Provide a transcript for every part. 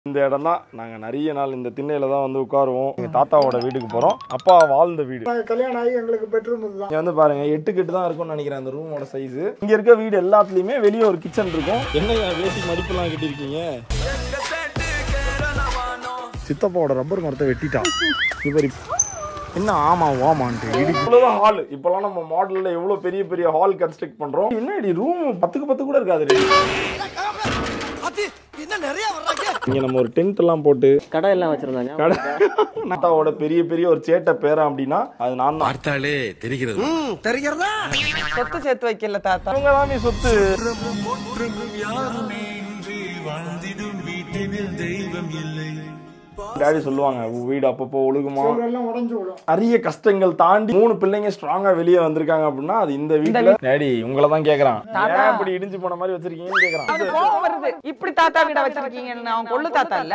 இந்த இடம் தான் நாங்கள் நிறைய நாள் இந்த திண்ணையில தான் வந்து உட்காருவோம் எங்கள் தாத்தாவோட வீட்டுக்கு போகிறோம் அப்பா வாழ்ந்த வீடு நாங்கள் கல்யாணம் ஆகி எங்களுக்கு பெட்ரூம் இதுதான் இங்க வந்து பாருங்க எட்டு கெட்டு தான் இருக்கும்னு நினைக்கிறேன் அந்த ரூமோட சைஸ் இங்க இருக்க வீடு எல்லாத்துலயுமே வெளியே ஒரு கிச்சன் இருக்கும் என்னங்க வேட்டி மடிப்பெல்லாம் கட்டியிருக்கீங்க சித்தப்பாவோட ரப்பர் மரத்தை வெட்டிட்டான் இவர் என்ன ஆமா ஓமான்ட்டு இடி இவ்வளவுதான் ஹால் இப்பெல்லாம் நம்ம மாடல்ல எவ்வளவு பெரிய பெரிய ஹால் கன்ஸ்ட்ரக்ட் பண்றோம் என்னடி ரூம் பத்துக்கு பத்து கூட இருக்காது இங்க நம்ம ஒரு டென்ட் எல்லாம் போட்டு கடை எல்லாம் வச்சிருந்தாங்க கடை தாத்தாவோட பெரிய பெரிய ஒரு சேட்டை பேரன் அப்படின்னா அது நான் தான் பார்த்தாலே தெரிகிறது சொத்து சேர்த்து வைக்கல தாத்தா அவங்க தான் நீ சொத்து டாடி சொல்லுவாங்க உன் வீடு அப்பப்போ ஒழுகுமா எல்லாம் உடஞ்சு விடும் நிறைய கஷ்டங்கள் தாண்டி மூணு பிள்ளைங்க ஸ்ட்ராங்கா வெளியே வந்திருக்காங்க அப்படின்னா அது இந்த வீட்டுல டாடி உங்களை தான் கேக்குறான் ஏன் இப்படி இடிஞ்சு போன மாதிரி வச்சிருக்கீங்கன்னு கேக்குறான் அவனுக்கு கோவம் வருது இப்படி தாத்தா வீட வச்சிருக்கீங்கன்னு அவன் கொள்ளு தாத்தா இல்ல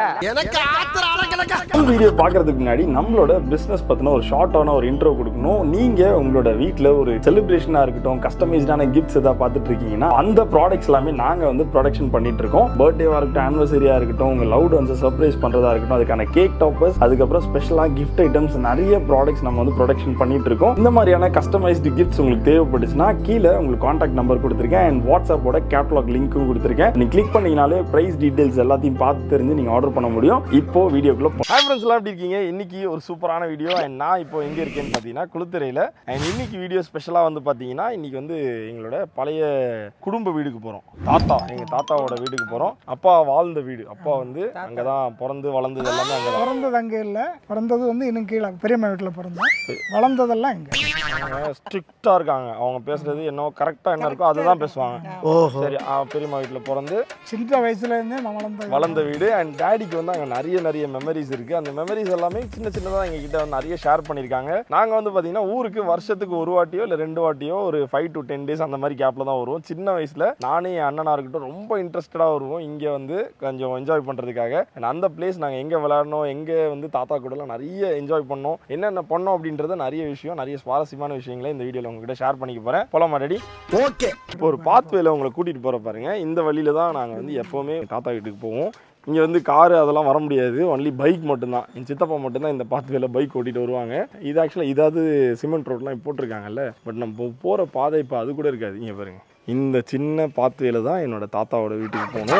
வீடியோ பாக்குறதுக்கு முன்னாடி நம்மளோட பிசினஸ் பத்தின ஒரு ஷார்ட்டான ஒரு இன்ட்ரோ கொடுக்கணும் நீங்க உங்களோட வீட்ல ஒரு செலிப்ரேஷனா இருக்கட்டும் கஸ்டமைஸ்டான கிஃப்ட்ஸ் ஏதாவது பார்த்துட்டு இருக்கீங்கன்னா அந்த ப்ராடக்ட்ஸ் எல்லாமே நாங்க வந்து ப்ரொடக்ஷன் பண்ணிட்டு இருக்கோம் பர்த்டேவா இருக்கட்டும் ஆனிவர்சரியா இருக்கட்டும் உங்க லவுட் வந்து சர்ப்ரைஸ் பண்றதா இருக்கட்டும் அதுக்கான கேக் டாப்பர்ஸ் அதுக்கப்புறம் ஸ்பெஷலா கிஃப்ட் ஐட்டம்ஸ் நிறைய ப்ராடக்ட்ஸ் நம்ம வந்து ப்ரொடக்ஷன் பண்ணிட்டு இருக்கோம் இந்த மாதிரியான கஸ்டமைஸ்டு கிஃப்ட்ஸ் உங்களுக்கு தேவைப்பட்டுச்சுன்னா கீழே உங்களுக்கு காண்டாக்ட் நம்பர் கொடுத்துருக்கேன் அண்ட் வாட்ஸ்அப்போட கேட்லாக் லிங்க்கும் கொடுத்துருக்கேன் நீங்க கிளிக் பண்ணீங்கனாலே பிரைஸ் டீடைல்ஸ் எல்லாத்தையும் பார்த்து தெரிஞ்சு நீங்க ஆர்டர் பண்ண முடியும் இப்போ வீடியோக்குள்ள ஹாய் ஃப்ரெண்ட்ஸ் எல்லாம் எப்படி இருக்கீங்க இன்னைக்கு ஒரு சூப்பரான வீடியோ அண்ட் நான் இப்போ எங்க இருக்கேன்னு பார்த்தீங்கன்னா குளுத்துறையில அண்ட் இன்னைக்கு வீடியோ ஸ்பெஷலா வந்து பார்த்தீங்கன்னா இன்னைக்கு வந்து எங்களோட பழைய குடும்ப வீடுக்கு போறோம் தாத்தா எங்க தாத்தாவோட வீட்டுக்கு போறோம் அப்பா வாழ்ந்த வீடு அப்பா வந்து அங்கதான் பிறந்து வளர்ந்தது எல்லாமே அங்கதான் பிறந்தது அங்கே இல்லை பிறந்தது வந்து இன்னும் கீழே பெரியம்மா வீட்டில் பிறந்தோம் வளர்ந்ததெல்லாம் இங்கே ஸ்ட்ரிக்டா இருக்காங்க அவங்க பேசுறது என்னவோ கரெக்டா என்ன இருக்கோ அதுதான் பேசுவாங்க சரி ஆ, பெரியம்மா வீட்டுல பிறந்து சின்ன வயசுலேருந்தே நான் வளர்ந்த வளர்ந்த வீடு அண்ட் டேடிக்கு வந்து அங்கே நிறைய நிறைய மெமரிஸ் இருக்கு அந்த மெமரிஸ் எல்லாமே சின்ன சின்னதாக எங்க கிட்ட வந்து நிறைய ஷேர் பண்ணியிருக்காங்க நாங்கள் வந்து பார்த்தீங்கன்னா ஊருக்கு வருஷத்துக்கு ஒரு வாட்டியோ இல்லை ரெண்டு வாட்டியோ ஒரு ஃபைவ் டு டென் டேஸ் அந்த மாதிரி கேப்பில் தான் வருவோம் சின்ன வயசில் நானே என் அண்ணனா இருக்கட்டும் ரொம்ப இன்ட்ரெஸ்டடாக வருவோம் இங்கே வந்து கொஞ்சம் என்ஜாய் பண்ணுறதுக்காக அண்ட் அந்த பிளேஸ் நாங்கள் எங்கே விளையாடணும் எங்கே வந்து தாத்தா கூடலாம் நிறைய என்ஜாய் பண்ணோம் என்னென்ன பண்ணோம் அப்படின்றத நிறைய விஷயம் நிறைய சுவாரஸ்யமான விஷயங்களை இந்த வீடியோவில் உங்ககிட்ட ஷேர் பண்ணிக்க போகிறேன் போலாமா ரெடி ஓகே இப்போ ஒரு பாத்வேல உங்களை கூட்டிட்டு போற பாருங்க இந்த வழியில தான் நாங்க வந்து எப்பவுமே தாத்தா வீட்டுக்கு போவோம் இங்க வந்து காரு அதெல்லாம் வர முடியாது ஒன்லி பைக் மட்டும்தான் என் சித்தப்பா மட்டும்தான் இந்த பாத்வேல பைக் ஓட்டிட்டு வருவாங்க இது ஆக்சுவலாக இதாவது சிமெண்ட் ரோட்லாம் போட்டிருக்காங்கல்ல பட் நம்ம போ- போற பாதை இப்போ அது கூட இருக்காது இங்க பாருங்க இந்த சின்ன பாத்வேல தான் என்னோட தாத்தாவோட வீட்டுக்கு போகணும்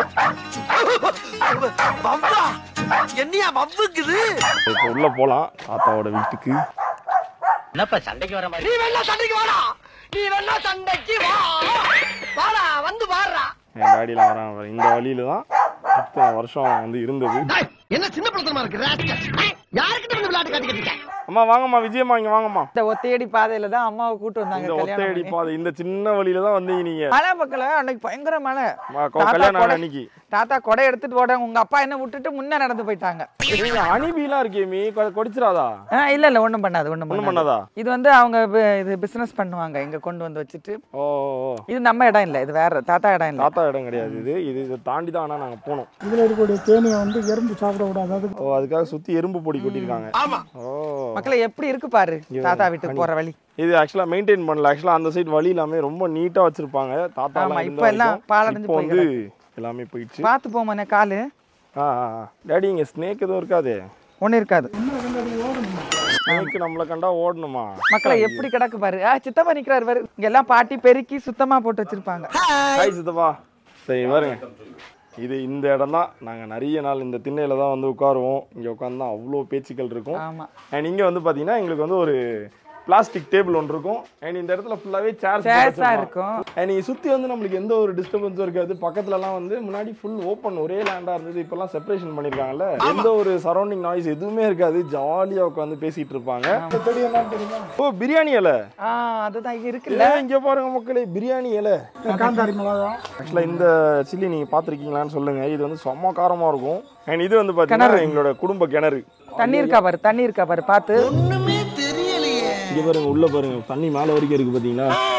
என்னையா வம்புக்குது இப்போ உள்ள போகலாம் தாத்தாவோட வீட்டுக்கு என்னப்பா சண்டைக்கு வர மாதிரி நீ வேணா சண்டைக்கு வாடா நீ வேணா சண்டைக்கு வா வாடா வந்து பாடுறா என் டாடிலாம் வராங்க பாருங்க. இந்த வழியில தான் இத்தனை வருஷம் வந்து இருந்தது என்ன சின்ன பழத்தனமா இருக்கு ராஸ்கல். யாருக்கிட்ட வந்து விளையாட்டு காட்டிக்கிட்டு இருக்க அம்மா வாங்கம்மா விஜயம்மா இங்க வாங்கம்மா இந்த ஒத்தையடி பாதையில தான் அம்மாவை கூட்டு வந்தாங்க இந்த கல்யாணம் ஒத்தையடி பண்ணி. பாதை இந்த சின்ன வழியில தான் வந்தீங்க நீங்க மழை பக்கல அன்னைக்கு பயங்கர மழை ம- தாத்தா கல்யாணம் ஆன கொடை- அன்னைக்கு தாத்தா கொடை எடுத்துட்டு போட உங்க அப்பா என்ன விட்டுட்டு முன்ன நடந்து போயிட்டாங்க நீங்க அணிபிலாம் இருக்கே மீ கொ- கொடிச்சிராதா ஆ, இல்ல இல்ல ஒண்ணும் பண்ணாது ஒண்ணும் ஒண்ணும் பண்ணாது பண்ணாதா இது வந்து அவங்க பி- இது பிசினஸ் பண்ணுவாங்க இங்க கொண்டு வந்து வச்சுட்டு ஓ ஓ, ஓ. இது நம்ம இடம் இல்ல இது வேற தாத்தா இடம் இல்ல தாத்தா இடம் கிடையாது இது இது இதை தாண்டி தான் ஆனா நாங்க போனோம் இதில் இருக்கக்கூடிய தேனியை வந்து எறும்பு சாப்பிட விடாது அது ஓ அதுக்காக சுத்தி எறும்பு பொடி கொட்டிருக்காங்க ஆமா ஓ மக்களை எப்படி இருக்கு பாரு தாத்தா வீட்டுக்கு போற வழி இது ஆக்சுவலா மெயின்டைன் பண்ணல ஆக்சுவலா அந்த சைடு வழி எல்லாமே ரொம்ப நீட்டா வச்சிருப்பாங்க தாத்தா ஆமா, எல்லாம் இப்ப எல்லாம் பாழடைஞ்சு இப்போ போய் வந்து எல்லாமே போயிடுச்சு பார்த்து போமாண்ணே காலு ஆ டேடி இங்க ஸ்னேக் எதுவும் இருக்காதே ஒண்ணு இருக்காது ஸ்னேக் நம்மள கண்டா ஓடணுமா மக்களை எப்படி கிடக்கு பாரு ஆ சித்தப்பா நிக்கிறாரு பாரு இங்க எல்லாம் பாட்டி பெருக்கி சுத்தமா போட்டு வச்சிருப்பாங்க ஹாய் சித்தப்பா சரி பாருங்க இது இந்த இடம் தான் நாங்கள் நிறைய நாள் இந்த திண்ணையில தான் வந்து உட்காருவோம் இங்கே உட்காந்து தான் அவ்வளோ பேச்சுக்கள் இருக்கும் ஆமா அண்ட் இங்கே வந்து பார்த்தீங்கன்னா எங்களுக்கு வந்து ஒரு பிளாஸ்டிக் டேபிள் ஒன்று இருக்கும் அண்ட் இந்த இடத்துல ஃபுல்லாகவே சேர்ஸ் சேஸா இருக்கும் அண்ட் நீங்கள் சுற்றி வந்து நம்மளுக்கு எந்த ஒரு டிஸ்டர்பன்ஸும் இருக்காது பக்கத்துலலாம் வந்து முன்னாடி ஃபுல் ஓப்பன் ஒரே லேண்டாக இருந்தது இப்போல்லாம் செப்பரேஷன் பண்ணியிருக்காங்கல்ல எந்த ஒரு சரௌண்டிங் நாய்ஸ் எதுவுமே இருக்காது ஜாலியாக உட்காந்து பேசிகிட்டு இருப்பாங்க செடி என்னன்னு தெரியுமா ஓ பிரியாணி இலை ஆ அதுதான் இங்க இருக்குல்ல இல்லை இங்கே பாருங்க மக்களே பிரியாணி இலை காந்தாரி மிளகாய் ஆக்சுவலாக இந்த சில்லி நீங்கள் பார்த்துருக்கீங்களான்னு சொல்லுங்கள் இது வந்து செம்ம காரமாக இருக்கும் அண்ட் இது வந்து பார்த்தீங்கன்னா எங்களோட குடும்ப கிணறு தண்ணி இருக்கா பாரு தண்ணி இருக்கா பாரு பார்த்து ஒண்ணுமே தெரியலையே இங்கே பாருங்க உள்ள பாருங்க தண்ணி மேலே வரைக்கும் இருக்கு பார்த்தீங்களா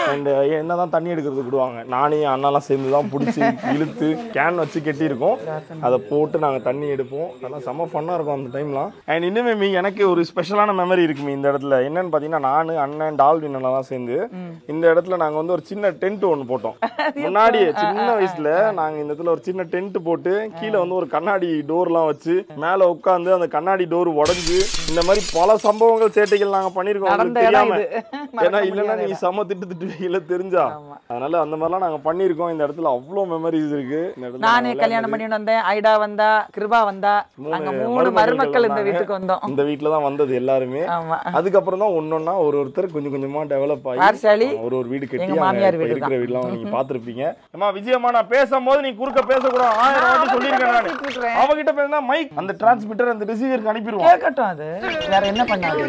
அண்ட் என்னதான் தண்ணி எடுக்கிறதுக்கு விடுவாங்க நானே என் அண்ணாலாம் சேர்ந்து தான் பிடிச்சி இழுத்து கேன் வச்சு கட்டியிருக்கோம் அதை போட்டு நாங்கள் தண்ணி எடுப்போம் அதெல்லாம் செம்ம ஃபன்னாக இருக்கும் அந்த டைம்லாம் அண்ட் இன்னுமே மீ எனக்கு ஒரு ஸ்பெஷலான மெமரி இருக்குமே இந்த இடத்துல என்னன்னு பார்த்தீங்கன்னா நான் அண்ணன் டால்வின் எல்லாம் சேர்ந்து இந்த இடத்துல நாங்கள் வந்து ஒரு சின்ன டென்ட் ஒன்று போட்டோம் முன்னாடியே சின்ன வயசுல நாங்கள் இந்த இடத்துல ஒரு சின்ன டென்ட் போட்டு கீழே வந்து ஒரு கண்ணாடி டோர்லாம் வச்சு மேலே உட்காந்து அந்த கண்ணாடி டோர் உடஞ்சு இந்த மாதிரி பல சம்பவங்கள் சேட்டைகள் நாங்கள் பண்ணியிருக்கோம் நடந்த உங்களுக்கு இடம் தெரியாம இது மறக்க ஏன்னா இல்லைன்னா முடியாத நீ இடம். செம திட்டு திட்டுவீங்கள தெரிஞ்சா அதனால அந்த மாதிரிலாம் நாங்க பண்ணியிருக்கோம் இந்த இடத்துல அவ்வளோ மெமரிஸ் இருக்கு இந்த இடத்துல நானே நாங்க கல்யாணம் பண்ணிட்டு வந்தேன் ஐடா வந்தா கிருபா வந்தா மூணு நாங்க மூணு மருமகள்கள் மருமக்கள் இந்த வந்தாங்க. வீட்டுக்கு வந்தோம் இந்த வீட்டில் தான் வந்தது எல்லாருமே ஆமா அதுக்கப்புறம் தான் ஒன்னொன்னா ஒரு ஒருத்தர் கொஞ்சம் கொஞ்சமா டெவலப் ஆகி பார்சாலி ஒரு ஒரு வீடு கட்டி எங்க அங்க மாமியார் இப்ப வீடு இருக்கிற வீடுலாம் நீங்க பாத்திருப்பீங்க அம்மா விஜயம்மா நான் பேசும்போது நீ குறுக்க பேசக்கூடாது ஆயிரம் வாட்டி சொல்லியிருக்கேன் நான் பேசிட்டு இருக்கிறேன். அவகிட்ட பேசினா மைக் அந்த டிரான்ஸ்மிட்டர் அந்த ரிசீவருக்கு அனுப்பிடுவோம் கேட்கட்டும் அது வேற என்ன பண்ணாது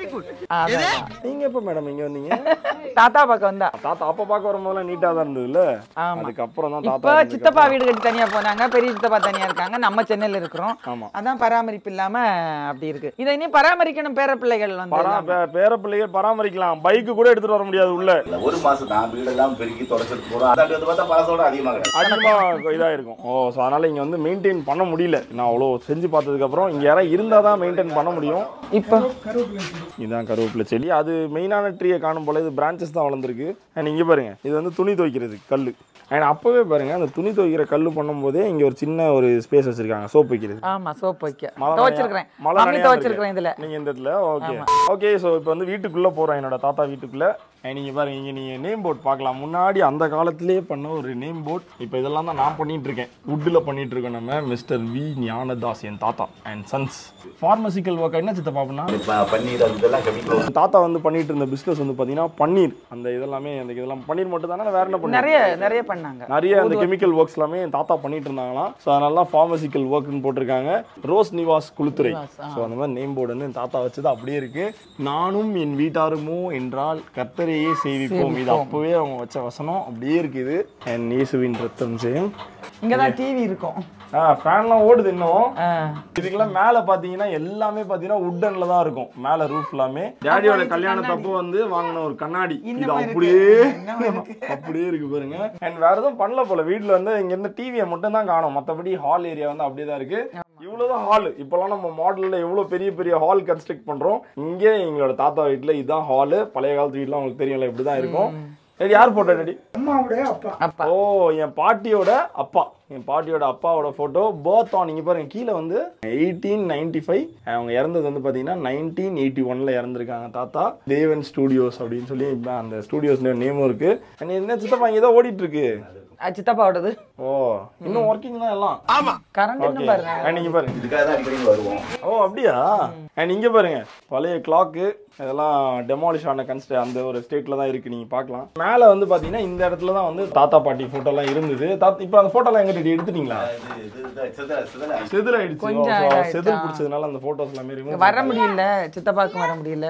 அதான். நீங்க எப்ப மேடம் இங்க வந்தீங்க தாத்தா பார்க்க வந்தா தாத்தா அப்ப பார்க்க வரும்போதெல்லாம் நீட்டா தான் இருந்ததுல ஆமா. அதுக்கப்புறம் தான் இப்ப தாத்தா இருந்ததுக்கு சித்தப்பா வீடு கட்டி தனியா போனாங்க பெரிய சித்தப்பா தனியா இருக்காங்க நம்ம சென்னையில இருக்கிறோம் ஆமா. அதான் பராமரிப்பு இல்லாம அப்படி இருக்கு இதை இனி பராமரிக்கணும் பேர பிள்ளைகள் வந்து பரா பே- பேர பிள்ளைகள் பராமரிக்கலாம் பைக்கு கூட எடுத்துட்டு வர முடியாது உள்ள இல்ல, ஒரு மாசம் தான் வீடெல்லாம் பெருக்கி தொடச்சிட்டு போறோம் அதாண்டி வந்து பார்த்தா பழசோட அதிகமா கிடையாது அதிகமாக இதாக இருக்கும் ஓ ஸோ அதனால இங்கே வந்து மெயின்டைன் பண்ண முடியல நான் அவ்வளோ செஞ்சு பார்த்ததுக்கப்புறம் இங்கே யாராவது இருந்தால் தான் மெயின்டைன் பண்ண முடியும் இப்போ இதுதான் கருவேப்பிலை செடி அது மெயினான ட்ரீயை காணும் போல இது பிரான்ச்சஸ் தான் வளர்ந்துருக்கு அண்ட் இங்கே பாருங்க இது வந்து துணி துவைக்கிறது கல் அண்ட் அப்போவே பாருங்க அந்த துணி துவைக்கிற கல் பண்ணும்போதே இங்கே ஒரு சின்ன ஒரு ஸ்பேஸ் வச்சிருக்காங்க சோப் வைக்கிறது ஆமா சோப் வைக்க மழை துவைச்சிருக்கிறேன் நனையா- மழை மம்மி நனையாம துவைச்சிருக்கிறேன் இதுல நீங்க இந்த இடத்துல ஓகே ஓகே ஸோ இப்போ வந்து வீட்டுக்குள்ள போறோம் என்னோட தாத்தா வீட்டுக்குள்ள And நீங்க பாருங்க இங்க நீங்க நேம் போர்ட் பார்க்கலாம் முன்னாடி அந்த காலத்திலேயே பண்ண ஒரு நேம் போர்ட் இப்போ இதெல்லாம் தான் நான் பண்ணிட்டு இருக்கேன் வுட்டில் பண்ணிட்டு இருக்கோம் நம்ம மிஸ்டர் வி ஞானதாஸ் என் தாத்தா அண்ட் சன்ஸ் ஃபார்மசிக்கல் ஒர்க் என்ன சித்தப்பா அப்படின்னா இப்ப பன்னீர் அது இதெல்லாம் கெமிக்கல் தாத்தா வந்து பண்ணிட்டு இருந்த பிசினஸ் வந்து பாத்தீங்கன்னா பன்னீர் அந்த இதெல்லாமே அந்த இதெல்லாம் பன்னீர் மட்டும் தானே வேற என்ன பண்ணுவாங்க நிறைய நிறைய பண்ணாங்க நிறைய அந்த கெமிக்கல் ஒர்க்ஸ் எல்லாமே என் தாத்தா பண்ணிட்டு இருந்தாங்களாம் ஸோ அதனால தான் ஃபார்மசிக்கல் ஒர்க்னு போட்டிருக்காங்க ரோஸ் நிவாஸ் குளுத்துறை ஸோ அந்த மாதிரி நேம் போர்டு வந்து என் தாத்தா வச்சது அப்படியே இருக்கு நானும் என் வீட்டாருமோ என்றால் கர்த்தரையே சேவிப்போம் இது அப்பவே அவங்க வச்ச வசனம் அப்படியே இருக்குது என் இயேசுவின் ரத்தம் செய்யும் இங்கதான் டிவி இருக்கும் ஆ ஃபேன்லாம் ஓடுது இன்னும் ஆ. இதுக்கெல்லாம் மேல பாத்தீங்கன்னா எல்லாமே பாத்தீங்கன்னா உட்டன்ல தான் இருக்கும் மேல ரூஃப் எல்லாமே டேடியோட கல்யாணத்தப்போ வந்து வாங்கின ஒரு கண்ணாடி இது அப்படியே அப்படியே இருக்கு பாருங்க அண்ட் வேற எதுவும் பண்ணல போல வீட்ல வந்து இங்க இருந்து டிவியை மட்டும் தான் காணும் மத்தபடி ஹால் ஏரியா வந்து அப்படியே தான் இருக்கு இவ்வளவுதான் ஹால் இப்பெல்லாம் நம்ம மாடல்ல எவ்வளவு பெரிய பெரிய ஹால் கன்ஸ்ட்ரக்ட் பண்றோம் இங்கே எங்களோட தாத்தா வீட்ல இதுதான் ஹால் பழைய காலத்து வீட்ல உங்களுக்கு தெரியும்ல இப்படிதான் இருக்கும் டேடி யார் போட்டோ டேடி அம்மாவுடைய அப்பா அப்பா ஓ என் பாட்டியோட அப்பா என் பாட்டியோட அப்பாவோட போட்டோ பர்த் ஆன் நீங்க பாருங்க கீழே வந்து எயிட்டீன் நைன்டி ஃபைவ் அவங்க இறந்தது வந்து பாத்தீங்கன்னா நைன்டீன் எயிட்டி ஒன்ல இறந்துருக்காங்க தாத்தா தேவன் ஸ்டூடியோஸ் அப்படின்னு சொல்லி இப்ப அந்த ஸ்டூடியோஸ் நேமும் இருக்கு And என்ன சித்தப்பா இங்க தான் ஓடிட்டு இருக்கு அது சித்தப்பாவோடது ஓ இன்னும் ஒர்க்கிங் தான் எல்லாம் கரண்ட் ஓகே இன்னும் பாருங்க நீங்க பாருங்க இதுக்காக தான் அடிக்கடி வருவோம் ஓ அப்படியா அண்ட் இங்க பாருங்க பழைய கிளாக்கு இதெல்லாம் டெமாலிஷ் ஆன கன்ஸ்ட் அந்த ஒரு ஸ்டேட்ல தான் இருக்கு நீங்க பார்க்கலாம் மேல வந்து பாத்தீங்கன்னா இந்த இடத்துல தான் வந்து தாத்தா பாட்டி போட்டோ எல்லாம் இருந்தது தாத்தா இப்போ அந்த போட்டோ எல்லாம் எங்க டேடி எடுத்துட்டீங்களா இது இது இது சிதற சிதற செதில் ஆயிடுச்சு கொஞ்சம் ஓ, so இதாயிடுச்சா? செதில் பிடிச்சதுனால அந்த போட்டோஸ் எல்லாமே remove வர முடியல சித்தப்பாக்கு வர முடியல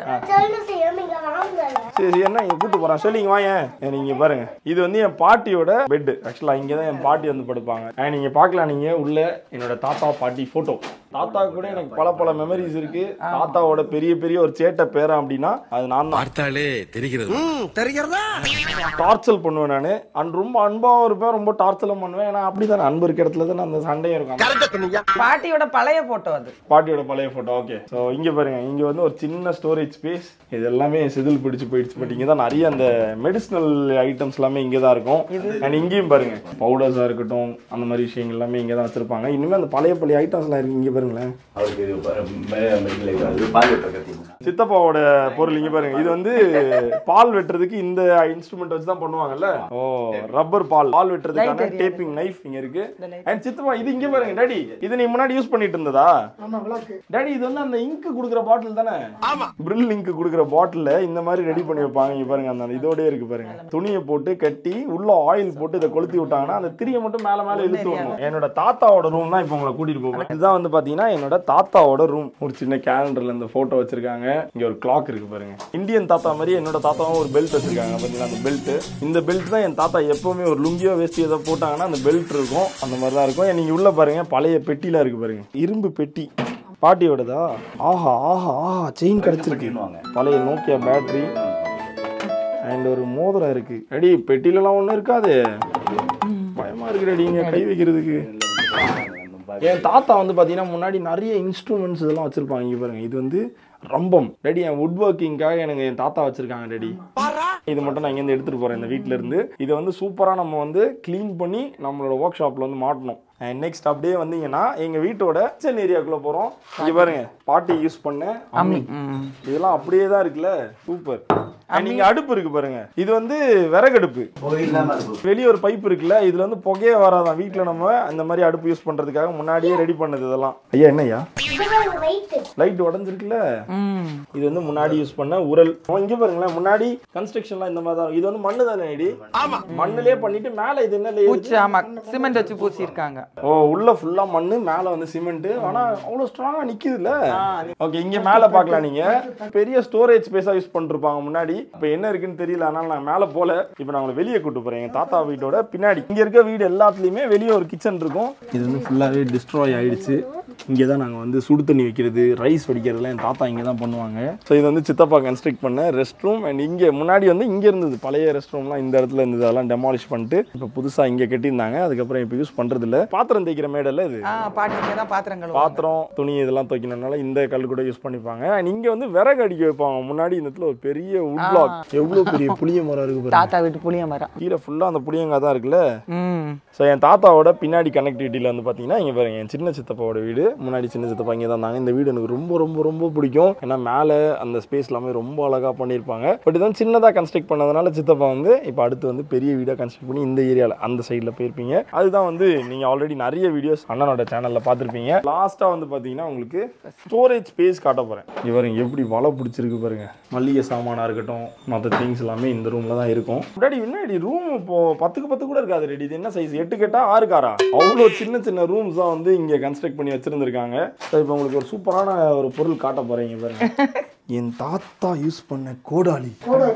சரி சரி என்ன இங்க கூட்டு போறான் சொல்லி இங்க வாங்க நீங்க பாருங்க இது வந்து என் பாட்டியோட பெட் ஆக்சுவலா இங்க தான் என் பாட்டி வந்து படுப்பாங்க And நீங்க பார்க்கலாம் நீங்க உள்ள என்னோட தாத்தா பாட்டி போட்டோ தாத்தா கூட எனக்கு பல பல மெமரிஸ் இருக்கு தாத்தாவோட பெரிய பெரிய ஒரு சேட்டை பேரன் அப்படின்னா அது நான் தான் பார்த்தாலே தெரிகிறது தெரிகிறதா டார்ச்சல் பண்ணுவேன் நான் அண்ட் ரொம்ப அன்பாவும் இருப்பேன் ரொம்ப டார்ச்சலும் பண்ணுவேன் ஏன்னா அப்படிதான் அன்பு இருக்க இடத்துல தான் அந்த சண்டையும் இருக்கும் கரெக்டா சொன்னீங்க பாட்டியோட பழைய போட்டோ அது பாட்டியோட பழைய போட்டோ ஓகே ஸோ இங்க பாருங்க இங்க வந்து ஒரு சின்ன ஸ்டோரேஜ் ஸ்பேஸ் இது எல்லாமே செதில் பிடிச்சு போயிடுச்சு பட் இங்க தான் நிறைய அந்த மெடிசினல் ஐட்டம்ஸ் எல்லாமே இங்கே தான் இருக்கும் அண்ட் இங்கேயும் பாருங்க பவுடர்ஸாக இருக்கட்டும் அந்த மாதிரி விஷயங்கள் எல்லாமே இங்கே தான் வச்சிருப்பாங்க இனிமேல் அந்த பழைய பழைய ஐட்டம்ஸ்லாம் இருக்கு இங்கே பாருங்களேன் அவருக்கு இது ப- மெ- மெடிக்கல் ஐட்டம் இது பால் வெட்டுற கத்தி சித்தப்பாவோட பொருள் இங்க பாருங்க இது வந்து பால் வெட்டுறதுக்கு இந்த இன்ஸ்ட்ருமெண்ட் வச்சு தான் பண்ணுவாங்கல்ல ஓ ரப்பர் பால் பால் வெட்டுறதுக்கான Light டேப்பிங் நைஃப் இங்க இருக்கு அண்ட் சித்தப்பா இது இங்க பாருங்க டாடி இது நீ முன்னாடி யூஸ் பண்ணிட்டு இருந்ததா ஆமா விளக்கு டாடி இது வந்து அந்த இங்க் குடுக்குற பாட்டில் தானே ஆமா பிரில் இங்க் குடுக்குற பாட்டில்ல இந்த மாதிரி ரெடி பண்ணி வைப்பாங்க இங்க பாருங்க அந்த இதோடய இருக்கு பாருங்க துணியை போட்டு கட்டி உள்ள ஆயில் போட்டு இதை கொளுத்தி விட்டாங்கன்னா அந்த திரியை மட்டும் மேல மேல இழுத்து வரணும் என்னோட தாத்தாவோட ரூம் தான் இப்போ உங்களை கூட்டிட்டு போவேன் இதுதான் வந்து பாத்தீங்கன்னா என்னோட தாத்தாவோட ரூம் ஒரு சின்ன கேலண்டர்ல இந்த போட்டோ வச்சிருக்காங்க இங்க ஒரு கிளாக் இருக்கு பாருங்க இந்தியன் தாத்தா மாதிரி என்னோட தாத்தாவும் ஒரு பெல்ட் வச்சிருக்காங்க பாத்தீங்களா அந்த பெல்ட் இந்த பெல்ட் தான் என் தாத்தா எப்பவுமே ஒரு லுங்கியோ வேஸ்டி ஏதோ போட்டாங்கன்னா அந்த பெல்ட் இருக்கும் அந்த மாதிரி தான் இருக்கும் நீங்க உள்ள பாருங்க பழைய பெட்டிலாம் இருக்கு பாருங்க இரும்பு பெட்டி பாட்டியோடதா ஆஹா ஆஹா ஆஹா செயின் கிடைச்சிருக்கு பழைய நோக்கியா பேட்டரி அண்ட் ஒரு மோதிரம் இருக்கு ரெடி பெட்டிலலாம் ஒன்றும் இருக்காது பயமா இருக்கு ரெடி இங்க கை வைக்கிறதுக்கு என் தாத்தா வந்து பார்த்தீங்கன்னா முன்னாடி நிறைய இன்ஸ்ட்ருமெண்ட்ஸ் இதெல்லாம் வச்சிருப்பாங்க இங்க பாருங்க இது வந்து ரம்பம் ரெடி என் வுட் ஒர்க்கிங்காக எனக்கு என் தாத்தா வச்சிருக்காங்க ரெடி இது மட்டும் நான் இங்கேருந்து எடுத்துட்டு போறேன் இந்த வீட்ல இருந்து இதை வந்து சூப்பரா நம்ம வந்து க்ளீன் பண்ணி நம்மளோட ஒர்க் ஷாப்ல வந்து மாட்டணும் நெக்ஸ்ட் அப்படியே வந்தீங்கன்னா எங்க வீட்டோட கிச்சன் ஏரியாக்குள்ள போறோம் இங்க பாருங்க பாட்டி யூஸ் பண்ண அம்மி இதெல்லாம் அப்படியே தான் இருக்குல்ல சூப்பர் நீங்க அடுப்பு இருக்கு பாருங்க இது வந்து விறகடுப்பு வெளியே ஒரு பைப் இருக்குல்ல இதுல வந்து புகையே வராதான் வீட்ல நம்ம அந்த மாதிரி அடுப்பு யூஸ் பண்றதுக்காக முன்னாடியே ரெடி பண்ணது இதெல்லாம் ஐயா என்னய்யா லைட் உடஞ்சிருக்குல்ல ம் இது வந்து முன்னாடி யூஸ் பண்ண உரல் அவன் இங்க பாருங்களேன் முன்னாடி கன்ஸ்ட்ரக்ஷன்லாம் இந்த மாதிரி தான் இருக்கும். இது வந்து மண்ணு தானே ஐடி ஆமா மண்ணுலயே பண்ணிட்டு மேல இது என்ன layer? பூச்சி ஆமா சிமெண்ட் வச்சு பூசியிருக்காங்க ஓ உள்ள ஃபுல்லா மண்ணு மேல வந்து சிமெண்ட் ஆனா அவ்வளவு ஸ்ட்ராங்கா நிக்குதுல்ல ஓகே இங்க மேல பார்க்கலாம் நீங்க பெரிய ஸ்டோரேஜ் ஸ்பேஸா யூஸ் பண்ணிருப்பாங்க முன்னாடி இப்ப என்ன இருக்குன்னு தெரியல அதனால நான் மேல போல இப்போ நான் உங்களை வெளியே கூட்டு போறேன் எங்க தாத்தா வீட்டோட பின்னாடி இங்க இருக்க வீடு எல்லாத்துலயுமே வெளியே ஒரு கிச்சன் இருக்கும் இது வந்து ஃபுல்லாவே டிஸ்ட்ராய் ஆயிடுச்சு இங்கே தான் நாங்கள் வந்து சுடு தண்ணி வைக்கிறது ரைஸ் வடிக்கிறதுலாம் என் தாத்தா இங்கே தான் பண்ணுவாங்க ஸோ இது வந்து சித்தப்பா கன்ஸ்ட்ரக்ட் பண்ண ரெஸ்ட் ரூம் அண்ட் இங்கே முன்னாடி வந்து இங்கே இருந்தது பழைய ரெஸ்ட் ரூம்லாம் இந்த இடத்துல இருந்தது அதெல்லாம் டெமாலிஷ் பண்ணிட்டு இப்போ புதுசாக இங்கே கட்டியிருந்தாங்க அதுக்கப்புறம் இப்போ யூஸ் பண்ணுறது இல்லை பாத்திரம் தேய்க்கிற மேடல்ல இது ஆ பாட்டி இங்கே தான் பாத்திரம் கழுவுவாங்க. பாத்திரம் துணி இதெல்லாம் துவைக்கணும்னால இந்த கல் கூட யூஸ் பண்ணிப்பாங்க அண்ட் இங்கே வந்து விறகு அடிக்க வைப்பாங்க முன்னாடி இந்த இடத்துல ஒரு பெரிய உட் பிளாக் எவ்வளோ பெரிய புளிய மரம் இருக்கு பாருங்க தாத்தா வீட்டு புளிய மரம் கீழே ஃபுல்லாக அந்த புளியங்காய் தான் இருக்குல்ல ம் ஸோ என் தாத்தாவோட பின்னாடி கனெக்டிவிட்டியில் வந்து பார்த்தீங்கன்னா இங்கே பாருங்க என் சின்ன சித்தப்பாவோட வீடு முன்னாடி சின்ன சித்தப்பா இங்கே தான் இருந்தாங்க இந்த வீடு எனக்கு ரொம்ப ரொம்ப ரொம்ப பிடிக்கும் ஏன்னா மேலே அந்த ஸ்பேஸ் எல்லாமே ரொம்ப அழகாக பண்ணியிருப்பாங்க பட் இதான் சின்னதாக கன்ஸ்ட்ரக்ட் பண்ணதுனால சித்தப்பா வந்து இப்போ அடுத்து வந்து பெரிய வீடாக கன்ஸ்ட்ரக்ட் பண்ணி இந்த ஏரியாவில் அந்த சைடில் போயிருப்பீங்க அதுதான் வந்து நீங்கள் ஆல்ரெடி நிறைய வீடியோஸ் அண்ணனோட சேனலில் பார்த்துருப்பீங்க லாஸ்ட்டாக வந்து பார்த்தீங்கன்னா உங்களுக்கு ஸ்டோரேஜ் ஸ்பேஸ் காட்ட போகிறேன் இவருங்க எப்படி வலை பிடிச்சிருக்கு பாருங்க மல்லிகை சாமானாக இருக்கட்டும் மற்ற திங்ஸ் எல்லாமே இந்த ரூமில் தான் இருக்கும் முன்னாடி முன்னாடி ரூம் இப்போ பத்துக்கு பத்து கூட இருக்காது ரெடி இது என்ன சைஸ் எட்டு கெட்டா ஆறு காரா அவ்வளோ சின்ன சின்ன ரூம்ஸ் தான் வந்து இங்கே கன்ஸ்ட்ரக்ட் பண்ணி வச்சிருந்திருக்காங்க ஸோ இப்போ உங்களுக்கு ஒரு சூப்பரான ஒரு பொருள் காட்ட போறீங்க பாருங்க என் தாத்தா யூஸ் பண்ண கோடாலி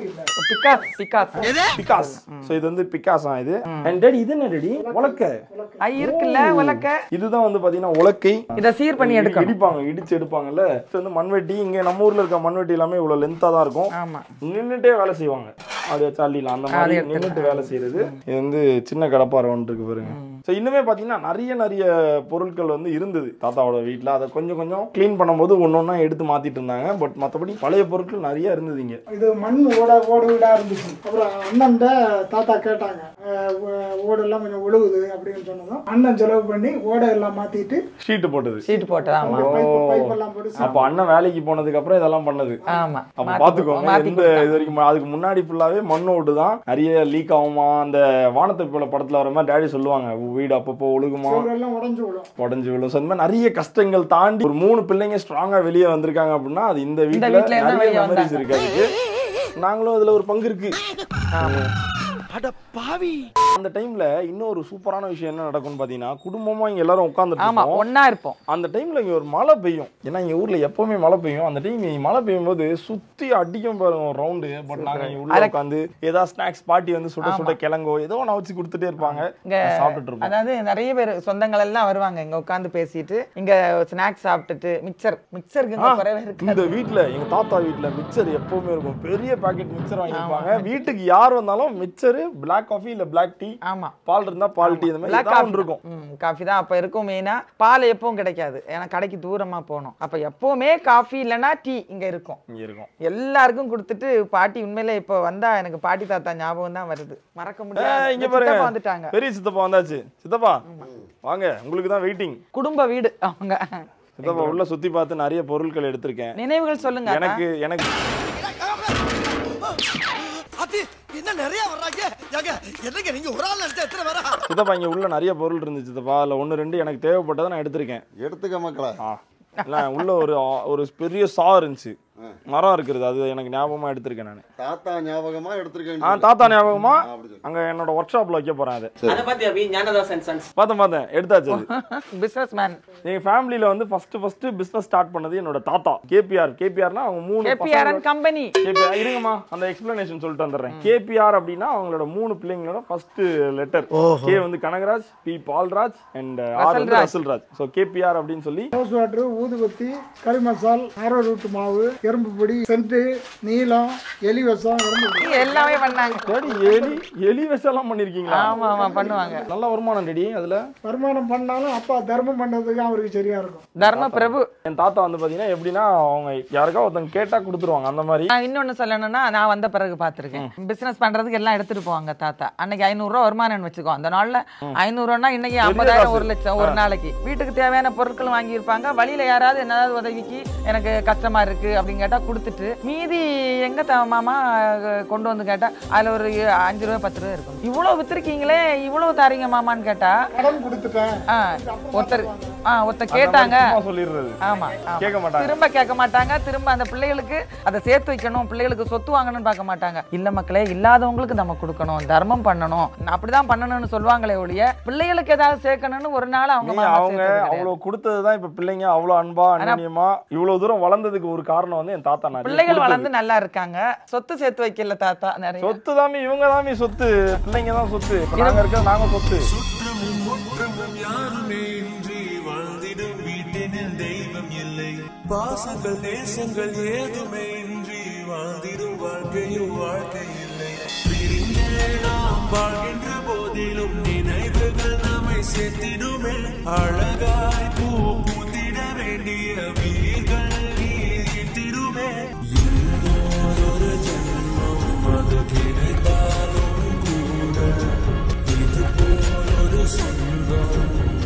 பிகாஸ் பிகாஸ் பிகாஸ் ஸோ இது வந்து பிகாஸா இது அண்ட் டேடி இது என்ன டேடி உலக்க ஐ இருக்குல்ல உலக்க இதுதான் வந்து பாத்தீங்கன்னா உலக்கை இதை சீர் பண்ணி எடுக்கணும் இடிப்பாங்க இடிச்சு எடுப்பாங்க இது வந்து மண்வெட்டி இங்க நம்ம ஊர்ல இருக்க மண்வெட்டி எல்லாமே இவ்வளவு லென்த்தா தான் இருக்கும் ஆமா நின்னுட்டே வேலை செய்வாங்க அது வச்சு அள்ளிடலாம் அந்த மாதிரி நின்னுட்டு வேலை செய்யறது இது வந்து சின்ன கடப்பாறை ஒன்று இருக்கு பாருங்க ஸோ இன்னுமே பார்த்தீங்கன்னா நிறைய நிறைய பொருட்கள் வந்து இருந்தது தாத்தாவோட வீட்டில் அதை கொஞ்சம் கொஞ்சம் க்ளீன் பண்ணும்போது ஒன்று ஒன்றா எடுத்து மாத்திட்டு இருந்தாங்க பட் மற்றபடி பழைய பொருட்கள் நிறைய இருந்தது இங்க இது மண் ஓட ஓடு வீடாக இருந்துச்சு அப்புறம் அண்ணன்ட்ட தாத்தா கேட்டாங்க அஹ் ஓ- ஓடெல்லாம் கொஞ்சம் ஒழுகுது அப்படின்னு சொன்னதும் அண்ணன் செலவு பண்ணி ஓடை எல்லாம் மாற்றிட்டு ஷீட்டு போட்டது சீட்டு போட்டது ஆமா பைப் பைப் எல்லாம் போட்டு அப்போ அண்ணன் வேலைக்கு போனதுக்கு அப்புறம் இதெல்லாம் பண்ணது ஆமா அப்ப மாத்தி பாத்துக்கோங்க மாத்தி எந்த இது வரைக்கும் அதுக்கு முன்னாடி ஃபுல்லாவே மண் ஓட்டு தான் நிறைய லீக் ஆகுமா அந்த வானத்தை போல படத்துல வர மாதிரி டேடி சொல்லுவாங்க வீடு அப்பப்போ ஒழுகுமா எல்லாம் உடஞ்சு விடும் உடஞ்சு விழும் So, இந்த மாதிரி நிறைய கஷ்டங்கள் தாண்டி ஒரு மூணு பிள்ளைங்க ஸ்ட்ராங்கா வெளியே வந்திருக்காங்க அப்படின்னா அது இந்த வீட்டுல வீட்ல இருந்து நிறைய வெளிய மெமரிஸ் இருக்கு அதுக்கு நாங்களும் அதுல ஒரு பங்கு இருக்கு அட பாவி அந்த டைம்ல இன்னொரு சூப்பரான விஷயம் என்ன நடக்கும்னு பாத்தீங்கன்னா குடும்பமா இங்க எல்லாரும் உட்காந்துட்டு ஆமா இருப்போம் ஒண்ணா இருப்போம் அந்த டைம்ல இங்க ஒரு மழை பெய்யும் ஏன்னா இங்க ஊர்ல எப்பவுமே மழை பெய்யும் அந்த டைம் மழை பெய்யும் போது சுத்தி அடிக்கும் பாருங்க ஒரு ரவுண்டு பட் நாங்க இங்க உள்ள உட்காந்து ஏதாவது ஸ்நாக்ஸ் பாட்டி வந்து சுட சுட கிழங்கோ ஏதோ ஒன்று வச்சு கொடுத்துட்டே இருப்பாங்க இங்க சாப்பிட்டுட்டு இருப்போம் அதாவது நிறைய பேர் சொந்தங்கள் எல்லாம் வருவாங்க இங்க உட்காந்து பேசிட்டு இங்க ஸ்நாக்ஸ் சாப்பிட்டுட்டு மிக்சர் மிக்சருக்கு இங்க குறைவே இருக்கு இந்த வீட்ல எங்க தாத்தா வீட்ல மிக்சர் எப்பவுமே இருக்கும் பெரிய பாக்கெட் மிக்சர் வாங்கியிருப்பாங்க வீட்டுக்கு யார் வந்தாலும் மிக்சர் பிளாக் காஃபி இல்ல பிளாக் டீ ஆமா பால் இருந்தா பால் டீ இந்த மாதிரி Black ஏதாவது coffee ஒன்று இருக்கும் ம் காஃபி தான் அப்போ இருக்கும் மெயினா பால் எப்பவும் கிடைக்காது ஏன்னா கடைக்கு தூரமா போகணும் அப்ப எப்பவுமே காஃபி இல்லைன்னா டீ இங்க இருக்கும் இங்க இருக்கும் எல்லாருக்கும் கொடுத்துட்டு பாட்டி உண்மையிலே இப்போ வந்தா எனக்கு பாட்டி தாத்தா ஞாபகம் தான் வருது மறக்க ஏய், முடியாது இங்க இந்த சித்தப்பா பாருங்க வந்துட்டாங்க பெரிய சித்தப்பா வந்தாச்சு சித்தப்பா வாங்க உங்களுக்கு தான் வெயிட்டிங் குடும்ப வீடு அவங்க சித்தப்பா உள்ள சுத்தி பார்த்து நிறைய பொருட்கள் எடுத்திருக்கேன் நினைவுகள் சொல்லுங்க அக்கா. எனக்கு எனக்கு அது என்ன நிறைய வர்றாங்க ஏங்க என்னங்க நீங்க ஒரு ஆள் நினைச்சா எத்தனை வரா சித்தப்பா இங்க உள்ள நிறைய பொருள் இருந்துச்சு சித்தப்பா அதுல ஒன்று ரெண்டு எனக்கு தேவைப்பட்டதை நான் எடுத்திருக்கேன் எடுத்துக்க மக்களே ஆ இல்ல உள்ள ஒரு ஆ- ஒரு பெரிய சா இருந்துச்சு மரம் இருக்கிறது அது எனக்கு ஞாபகமா எடுத்திருக்கேன் நான் தாத்தா ஞாபகமா எடுத்திருக்கேன் ஆ தாத்தா ஞாபகமா அப்படி சொல்லு. அங்க என்னோட ஒர்க் ஷாப்ல வைக்க போறேன் அது அதை பத்தி அபி ஞானதாசன் சன்ஸ் பார்த்தேன் பார்த்தேன் எடுத்தாச்சு அது பிசினஸ் மேன் எங்க ஃபேமிலியில வந்து ஃபர்ஸ்ட் ஃபர்ஸ்ட் பிசினஸ் ஸ்டார்ட் பண்ணது என்னோட தாத்தா கேபிஆர் கேபிஆர்னா அவங்க மூணு கேபிஆர்என் கம்பெனி கேபிஆர் இருங்கம்மா அந்த எக்ஸ்பிளனேஷன் சொல்லிட்டு வந்துடுறேன் கேபிஆர் அப்படின்னா அவங்களோட மூணு பிள்ளைங்களோட ஃபர்ஸ்ட் லெட்டர் கே வந்து Kanagaraj P Palraj and R வந்து ரசல்ராஜ். ரசல்ராஜ் ஸோ கேபிஆர் அப்படின்னு சொல்லி ரோஸ் வாட்டர் ஊதுபத்தி கறி மசால் ஆரோ ரூட்டு மாவு எறும்பு பொடி சென்ட்டு நீளம் எலி விஷம் எறும்பு பொடி எல்லாமே பண்ணாங்க டேடி எலி எலி விஷம்லாம் பண்ணிருக்கீங்களா ஆமா ஆமா பண்ணுவாங்க நல்ல வருமானம் டேடி அதுல வருமானம் பண்ணாலும் அப்பா தர்மம் பண்ணுறதுக்கு அவருக்கு சரியா இருக்கும் தர்ம பிரபு என் தாத்தா வந்து பாத்தீங்கன்னா எப்படின்னா அவங்க யாருக்கா ஒருத்தங்க கேட்டா கொடுத்துருவாங்க அந்த மாதிரி நான் இன்னொன்னு சொல்லணும்னா நான் வந்த பிறகு பார்த்துருக்கேன் பிசினஸ் பண்றதுக்கு எல்லாம் எடுத்துட்டு போவாங்க தாத்தா அன்னைக்கு ஐநூறுரூவா வருமானம்னு வச்சுக்கோ அந்த நாள்ல ஐநூறுரூவானா இன்னைக்கு ஐம்பதாயிரம் ஒரு லட்சம் ஒரு நாளைக்கு வீட்டுக்கு தேவையான பொருட்கள் வாங்கியிருப்பாங்க வழியில யாராவது என்னதாவது உதவிக்கு எனக்கு கஷ்டமா இருக்கு அப்படின்னு கேட்டா கொடுத்துட்டு மீதி எங்க த மாமா அஹ், கொண்டு வந்து கேட்டா அதுல ஒரு அஞ்சு ரூபா பத்து ரூபா இருக்கும் இவ்வளவு வித்துருக்கீங்களே இவ்வளவு தாரீங்க மாமான்னு கேட்டா கடன் கொடுத்துட்டேன் ஆ, ஒருத்தர் ஆ ஒருத்தர் கேட்டாங்க சும்மா சொல்லிடுறது ஆமா ஆமா. கேட்க மாட்டாங்க திரும்ப கேட்க மாட்டாங்க திரும்ப அந்த பிள்ளைகளுக்கு அதை சேர்த்து வைக்கணும் பிள்ளைகளுக்கு சொத்து வாங்கணும்னு பார்க்க மாட்டாங்க இல்ல மக்களே இல்லாதவங்களுக்கு நம்ம கொடுக்கணும் தர்மம் பண்ணணும் அப்படிதான் பண்ணணும்னு சொல்லுவாங்களே ஒழிய பிள்ளைகளுக்கு ஏதாவது சேர்க்கணும்னு ஒரு நாள் அவங்க நீ மனசுல அவங்க சேர்த்தது கிடையாது. அவ்வளவு கொடுத்ததுதான் இப்ப பிள்ளைங்க அவ்வளவு அன்பா அந்நியமா இவ்வளவு தூரம் வளர்ந்ததுக்கு ஒரு காரணம் வந்து என் தாத்தா நிறைய பிள்ளைகள் கொடுத்தது. வளர்ந்து நல்லா இருக்காங்க சொத்து சேர்த்து வைக்கல தாத்தா நிறைய சொத்து தாமி இவங்க தாமி சொத்து பிள்ளைங்க தான் சொத்து இப்ப நாங்க இருக்க நாங்க சொத்து சுற்றமும் முற்றமும் யாருமே இன்றி வாழ்ந்திடும் வீட்டினில் தெய்வம் இல்லை பாசங்கள் நேசங்கள் ஏதுமே இன்றி வாழ்ந்திடும் வாழ்க்கையும் வாழ்க்கை இல்லை பிரிந்தே நாம் வாழ்கின்ற போதிலும் நினைவுகள் நம்மை சேர்த்திடுமே அழகாய் பூ பூத்திட வேண்டிய வீர்கள் நீர்த்திடுமே இன்னொரு ஜென்மம் அது கிடைத்தாலும் கூட இது போல் ஒரு சொந்தம்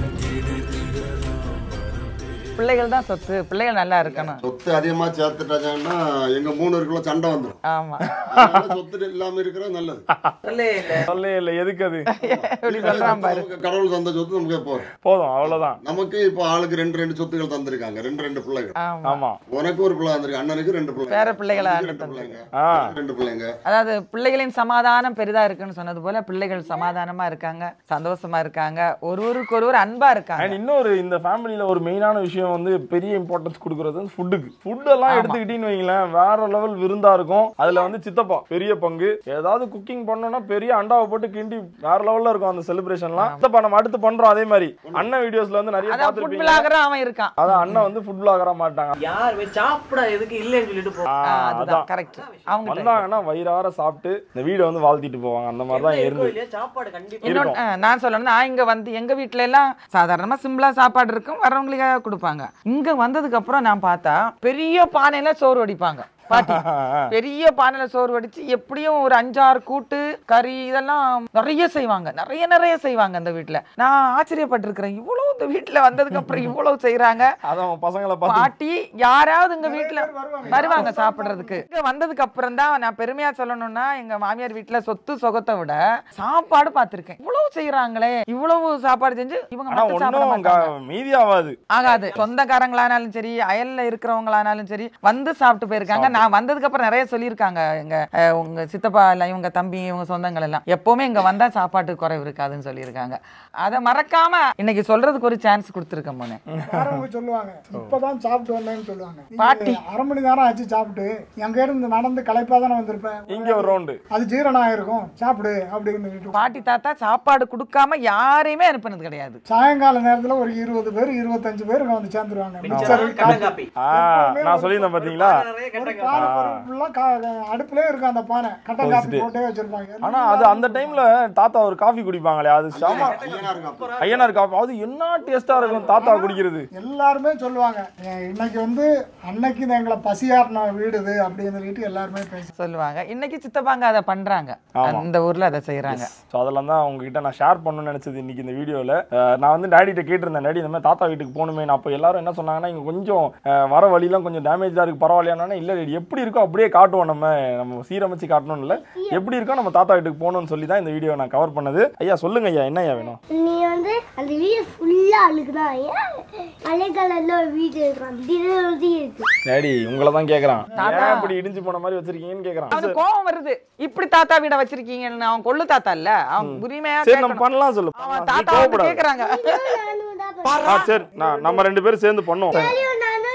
பிள்ளைகள் தான் சொத்து பிள்ளைகள் நல்லா இருக்கணும் சொத்து அதிகமா சேர்த்துட்டாங்கன்னா எங்க மூணு இருக்குள்ள சண்டை வந்துடும் ஆமா அதனால சொத்து இல்லாம இருக்கிறது நல்லது இல்ல இல்ல சொல்லே இல்ல எதுக்கு அது இப்படி சொல்றான் பாரு நமக்கு கடவுள் தந்த சொத்து நமக்கு போதும் போதும் அவ்வளவுதான் நமக்கு இப்போ ஆளுக்கு ரெண்டு ரெண்டு சொத்துக்கள் தந்திருக்காங்க ரெண்டு ரெண்டு பிள்ளைங்க ஆமா ஆமா உனக்கு ஒரு பிள்ளை வந்திருக்கு அண்ணனுக்கு ரெண்டு பிள்ளைங்க பேர பிள்ளைகளை தம்பிக்கு ரெண்டு அனுப்பி பிள்ளைங்க ஆ ரெண்டு பிள்ளைங்க அதாவது பிள்ளைகளின் சமாதானம் பெரிதா இருக்குன்னு சொன்னது போல பிள்ளைகள் சமாதானமா இருக்காங்க சந்தோஷமா இருக்காங்க ஒருவருக்கு ஒருவர் அன்பா இருக்காங்க அண்ட் இன்னொரு இந்த ஃபேமிலியில ஒரு மெயினான விஷயம் வந்து பெரிய இம்பார்ட்டன்ஸ் கொடுக்கறது வந்து ஃபுட்டுக்கு ஃபுட் எல்லாம் ஆமா. எடுத்துக்கிட்டீங்கன்னு வைங்களேன் வேற லெவல் விருந்தா இருக்கும் அதுல வந்து சித்தப்பா பெரிய பங்கு ஏதாவது குக்கிங் பண்ணோம்னா பெரிய அண்டாவை போட்டு கிண்டி வேற லெவல்ல இருக்கும் அந்த செலிப்ரேஷன்லாம் சித்தப்பா நம்ம அடுத்து பண்றோம் அதே மாதிரி அண்ணன் வீடியோஸ்ல வந்து நிறைய அதான் ஃபுட் பார்த்திருப்பீங்க பிளாகரா அவன் இருக்கான் அதான் அண்ணன் வந்து ஃபுட் பிளாகரா மாட்டாங்க யாருமே சாப்பிட எதுக்கு இல்லைன்னு சொல்லிட்டு போ ஆ, ஆ, அதுதான் அதான் கரெக்ட் அவங்க வந்தாங்கன்னா வயிறார சாப்பிட்டு இந்த வீடை வந்து வாழ்த்திட்டு போவாங்க அந்த மாதிரி தான் என்ன இருக்கோ இருந்து இல்லையா சாப்பாடு கண்டிப்பா இன்னொன்று ஆ, நான் சொல்லணும் நான் இங்க வந்து எங்க வீட்ல எல்லாம் சாதாரணமா சிம்பிளா சாப்பாடு இருக்கும் வர்றவங்களுக்காக கொடுப்பாங்க இங்க வந்ததுக்கு அப்புறம் நான் பார்த்தா பெரிய பானையில சோறு வடிப்பாங்க பாட்டி பெரிய பானையில சோறு வடிச்சு எப்படியும் ஒரு அஞ்சாறு கூட்டு கறி இதெல்லாம் நிறைய செய்வாங்க நிறைய நிறைய செய்வாங்க இந்த வீட்ல நான் ஆச்சரியப்பட்டிருக்கிறேன் இவ்வளவு இந்த வீட்ல வந்ததுக்கு அப்புறம் இவ்வளவு செய்றாங்க அதான் பசங்களை பார்த்து பாட்டி யாராவது எங்க வீட்ல பேர் வருவாங்க. வருவாங்க சாப்பிடுறதுக்கு இங்க வந்ததுக்கு அப்புறம் தான் நான் பெருமையா சொல்லணும்னா எங்க மாமியார் வீட்ல சொத்து சொகத்தை விட சாப்பாடு பார்த்திருக்கேன் இவ்வளவு செய்யறாங்களே இவ்வளவு சாப்பாடு செஞ்சு இவங்க ஆனா மட்டும் சாப்பிட ஒன்னும் மாட்டாங்க மீதி ஆகாது ஆகாது சொந்தக்காரங்களானாலும் சரி அயல்ல இருக்கிறவங்களானாலும் சரி வந்து சாப்பிட்டு போயிருக்காங்க நான் வந்ததுக்கு அப்புறம் நிறைய சொல்லியிருக்காங்க எங்க அஹ், உங்க சித்தப்பா இல்ல இவங்க தம்பி இவங்க சொந்தங்கள் எல்லாம் எப்பவுமே இங்க வந்தா சாப்பாட்டு குறைவு இருக்காதுன்னு சொல்லியிருக்காங்க அதை மறக்காம இன்னைக்கு சொல்றதுக்கு ஒரு சான்ஸ் கொடுத்துருக்கேன் மோனே யாரவங்க சொல்லுவாங்க இப்பதான் சாப்பிட்டு வந்தேன்னு சொல்லுவாங்க நீ பாட்டி. அரை மணி நேரம் ஆச்சு சாப்பிட்டு எங்க இருந்து நடந்து களைப்பா தானே வந்திருப்பேன் இங்க ஒரு ரவுண்டு அது ஜீரணம் ஆயிருக்கும் சாப்பிடு அப்படின்னு சொல்லிட்டு பாட்டி தாத்தா சாப்பாடு கொடுக்காம யாரையுமே அனுப்புனது கிடையாது சாயங்கால நேரத்துல ஒரு இருபது பேர் இருபத்தஞ்சு பேர் இங்க வந்து சேர்ந்துருவாங்க மிச்சர் கட்டன் காப்பி ஆ நான் சொல்லியிருந்தேன் பாத்தீங்களா நிறைய ஒரு கட்டன் பானை ஃபுல்லா அடுப்புலயே இருக்கும் அந்த பானை கட்டன் காப்பி போட்டே வச்சிருப்பாங்க ஆனா அது அந்த டைம்ல தாத்தா ஒரு காஃபி குடிப்பாங்களே அது செம ஐயனார் காப்பு. ஐயனார் காஃபி அது என்ன டேஸ்டா இருக்கும் தாத்தா குடிக்கிறது எல்லாருமே சொல்லுவாங்க "ஏ, இன்னைக்கு வந்து அன்னைக்கு இது எங்களை பசியாட்டின வீடு இது அப்படின்னு சொல்லிட்டு எல்லாருமே பேச சொல்லுவாங்க இன்னைக்கு சித்தப்பாங்க அதை பண்றாங்க ஆமா. அந்த ஊர்ல அதை செய்யறாங்க ஸோ அதெல்லாம் தான் உங்ககிட்ட நான் ஷேர் பண்ணணும்னு நினைச்சது இன்னைக்கு இந்த வீடியோவில் நான் வந்து டேடிட்ட கேட்டிருந்தேன் டேடி இந்த மாதிரி தாத்தா வீட்டுக்கு போகணுமே அப்போ எல்லாரும் என்ன சொன்னாங்கன்னா இங்கே கொஞ்சம் அஹ், வர வழியெல்லாம் கொஞ்சம் டேமேஜாக இருக்கு பரவாயில்லையானா இல்லை டேடி எப்படி இருக்கோ அப்படியே காட்டுவோம் நம்ம நம்ம சீரமைச்சு காட்டணும் இல்லை எப்படி இருக்கோ நம்ம தாத்தா வீட்டுக்கு போகணும்னு சொல்லி தான் இந்த வீடியோ நான் கவர் பண்ணது ஐயா சொல்லுங்க ஐயா என்ன ஐயா வேணும் நீ வந்து அந்த வீடு ஃபுல்லா அழுக்குதான் ஏன் பழைய கலர்ல ஒரு வீடு இருக்கும் அந்த இது இருக்கு டேடி உங்களை தான் கேட்குறான் ஏன் இப்படி இடிஞ்சு போன மாதிரி வச்சிருக்கீங்கன்னு கேட்குறான் அவனுக்கு கோவம் வருது இப்படி தாத்தா வீட வச்சிருக்கீங்கன்னு அவன் கொள்ளு தாத்தா இல்ல அவன் உரிமையா சரி நம்ம கேட்கணும். பண்ணலாம் சொல்லு அவன் நீ தாத்தா வந்து கோவப்படாத. கேக்குறாங்க நானும் தான் ஆ சரி நான் நம்ம ரெண்டு பேரும் சேர்ந்து பண்ணுவோம் பண்ணுவேன். நானும் நீனும்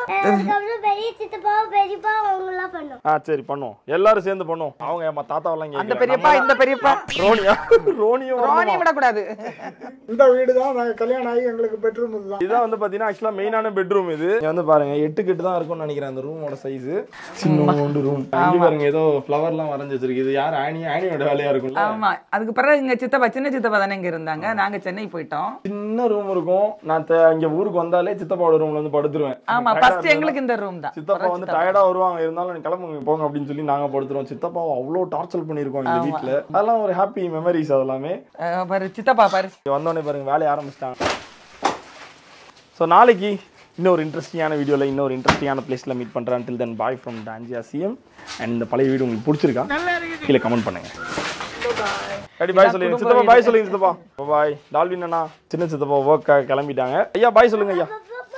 அதுக்கப்புறம் பெரிய சித்தப்பா பெரியப்பா அவங்கெல்லாம் பண்ணோம் ஆ சரி பண்ணுவோம் எல்லாரும் சேர்ந்து பண்ணுவோம் அவங்க ஏமா தாத்தாவெல்லாம் அந்த கேட்கல. பெரியப்பா இந்த பெரியப்பா ரோனியா ரோனியும் ரோனியை வரணுமா? விடக்கூடாது இந்த வீடு தான் நாங்கள் கல்யாணம் ஆகி எங்களுக்கு பெட்ரூம் இதுதான் இதுதான் வந்து பாத்தீங்கன்னா ஆக்சுவலா மெயினான பெட்ரூம் இது இங்க வந்து பாருங்க எட்டு கிட்ட தான் இருக்கும்னு நினைக்கிறேன் அந்த ரூமோட சைஸ் சின்னோண்டு ரூம் இங்க பாருங்க ஏதோ ஃப்ளவர் எல்லாம் வரைஞ்சு வச்சிருக்கு இது யார் ஆனி ஆனியோட வேலையா இருக்கும்ல ஆமா அதுக்கு பிறகு இங்க சித்தப்பா சின்ன சித்தப்பா தானே இங்க இருந்தாங்க நாங்க சென்னை போயிட்டோம் சின்ன ரூம் இருக்கும் நான் த- இங்க ஊருக்கு வந்தாலே சித்தப்பாவோட ரூம்ல வந்து படுத்துருவேன் ஆமா Tired ஆ ஃபர்ஸ்ட் இருந்தா- எங்களுக்கு இந்த ரூம் தான் சித்தப்பா வந்து டயர்டா வருவாங்க இருந்தாலும் நீ கிளம்புங்க போங்க அப்படின்னு சொல்லி நாங்க படுத்துருவோம் சித்தப்பாவை அவ்வளோ டார்ச்சர் பண்ணிருக்கோம் இந்த வீட்ல அதெல்லாம் ஒரு ஹாப்பி மெமரிஸ் அதெல்லாமே அஹ் பாரு சித்தப்பா பாரு இங்க வந்தோடனே பாருங்க வேலையை ஆரம்பிச்சிட்டாங்க ஸோ நாளைக்கு இன்னொரு இன்ட்ரெஸ்டிங்கான வீடியோவில் இன்னொரு இன்ட்ரெஸ்டிங்கான பிளேஸில் மீட் பண்ணுறேன் டில் தென் பாய் ஃப்ரம் டான்ஜியா சிஎம் அண்ட் இந்த பழைய வீடியோ உங்களுக்கு பிடிச்சிருக்கா கீழே கமெண்ட் பண்ணுங்க ரெடி பாய் சொல்லுங்க சித்தப்பா பாய் சொல்லுங்க சித்தப்பா பாய் டால்வின் அண்ணா சின்ன சித்தப்பா ஒர்க்காக கிளம்பிட்டாங்க ஐயா பாய் சொல்லுங்க ஐயா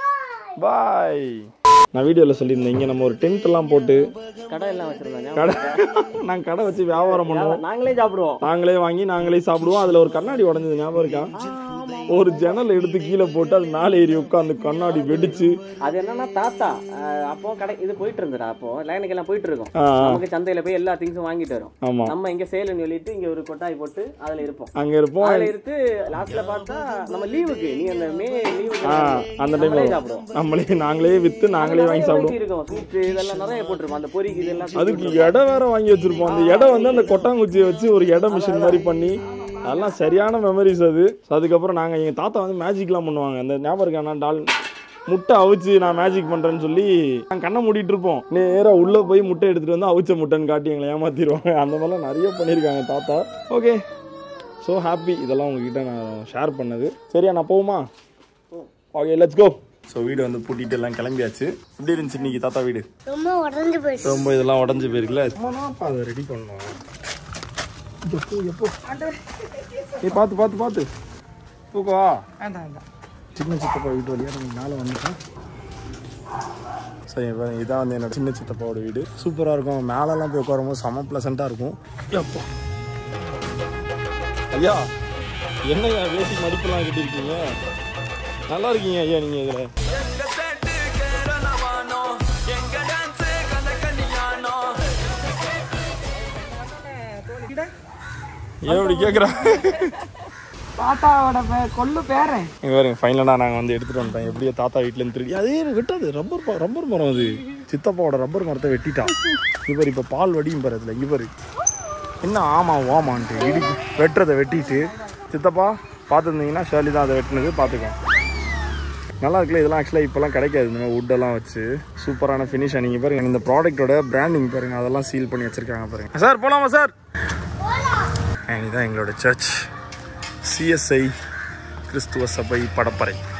பாய் நான் வீடியோவில் சொல்லியிருந்தேன் இங்கே நம்ம ஒரு டென்ட் எல்லாம் போட்டு கடை எல்லாம் வச்சிருந்தாங்க கடை நாங்கள் கடை வச்சு வியாபாரம் பண்ணுவோம் நாங்களே சாப்பிடுவோம் நாங்களே வாங்கி நாங்களே சாப்பிடுவோம் அதுல ஒரு கண்ணாடி உடஞ்சது ஞாபகம் இருக்கா ஒரு ஜன்னல் எடுத்து கீழே போட்டு அது மேலே ஏறி உட்காந்து கண்ணாடி வெடிச்சு அது என்னன்னா தாத்தா அஹ், அப்போ கடை இது போயிட்டு இருந்துடா அப்போ லைனுக்கு எல்லாம் போயிட்டு இருக்கோம் ஆ, ஆ. நமக்கு சந்தையில போய் எல்லா திங்ஸும் வாங்கிட்டு வரோம் ஆமா நம்ம இங்க சேலுன்னு சொல்லிட்டு இங்க ஒரு கொட்டாய் போட்டு அதுல இருப்போம் அங்க இருப்போம் அதுல இருந்து லாஸ்ட்ல பார்த்தா நம்ம லீவுக்கு நீ அந்த மே லீவுக்கு ஆ அந்த டைம்ல நம்மளே சாப்பிடுவோம் நம்மளே நாங்களே வித்து நாங்களே வாங்கி சாப்பிடுவோம் இருக்கும் ஸ்வீட் இதெல்லாம் நிறைய போட்டிருப்போம் அந்த பொரிக்கு இதெல்லாம் அதுக்கு இடம் வேற வாங்கி வச்சிருப்போம் அந்த இடம் வந்து அந்த கொட்டாங்குச்சியை வச்சு ஒரு இடம் மிஷின் மாதிரி பண்ணி அதெல்லாம் சரியான மெமரிஸ் அது So அதுக்கப்புறம் நாங்கள் எங்கள் தாத்தா வந்து மேஜிக்லாம் பண்ணுவாங்க அந்த ஞாபகம் இருக்கானா டால் முட்டை அவிச்சு நான் மேஜிக் பண்ணுறேன்னு சொல்லி நாங்கள் கண்ணை மூடிட்டு இருப்போம் நேராக உள்ளே போய் முட்டை எடுத்துகிட்டு வந்து அவிச்ச முட்டைன்னு காட்டி எங்களை ஏமாத்திடுவாங்க அந்த மாதிரிலாம் நிறைய பண்ணியிருக்காங்க தாத்தா ஓகே ஸோ ஹாப்பி இதெல்லாம் உங்ககிட்ட நான் ஷேர் பண்ணது சரியா நான் போகுமா ஓகே லெட்ஸ் கோ ஸோ வீடு வந்து பூட்டிட்டு எல்லாம் கிளம்பியாச்சு எப்படி இருந்துச்சு இன்னைக்கு தாத்தா வீடு ரொம்ப உடஞ்சு போயிடுச்சு ரொம்ப இதெல்லாம் உடஞ்சு போயிருக்குல்ல அப்பா அதை ரெடி பண்ணுவோம் எப்போ எப்போ நீ பார்த்து பார்த்து பார்த்து தூக்கவா அதான் அதான் சின்ன சித்தப்பா வீட்டு வழியாக நம்ம மேலே வந்துட்டோம் சரி இப்போ இதான் வந்து என்னோட சின்ன சித்தப்பாவோட வீடு சூப்பராக இருக்கும் மேலெல்லாம் போய் உட்காரும்போது செம ப்ளசண்ட்டாக இருக்கும் எப்போ ஐயா என்னய்யா வேட்டி மடிப்பெல்லாம் கட்டியிருக்கீங்க நல்லா இருக்கீங்க ஐயா நீங்கள் இதில் ஏன் இப்படி கேட்குறா தாத்தாவோட பே- கொள்ளு பேரன் இங்க பாருங்க ஃபைனலாக நாங்கள் வந்து எடுத்துகிட்டு வந்துட்டோம் எப்படியோ தாத்தா வீட்டிலேருந்து திருடி அதே வெட்டாது ரப்பர் ப- ரப்பர் மரம் அது சித்தப்பாவோட ரப்பர் மரத்தை வெட்டிட்டான் இவர் இப்போ பால் வடியும் பாரு அதில் இவர் என்ன ஆமா ஓமான்ட்டு இடி வெட்டுறதை வெட்டிட்டு சித்தப்பா பார்த்துருந்தீங்கன்னா ஷேர்லி தான் அதை வெட்டினது பார்த்துக்கோ நல்லா இருக்குல்ல இதெல்லாம் ஆக்சுவலாக இப்போலாம் கிடைக்காது இந்த மாதிரி wood-எல்லாம் வச்சு சூப்பரான ஃபினிஷ் நீங்கள் பாருங்க இந்த ப்ராடக்ட்டோட பிராண்டிங் பாருங்க அதெல்லாம் சீல் பண்ணி வச்சிருக்காங்க பாருங்க சார் போலாமா சார் இதுதான் எங்களோட சர்ச் சிஎஸ்ஐ கிறிஸ்துவ சபை படப்பறை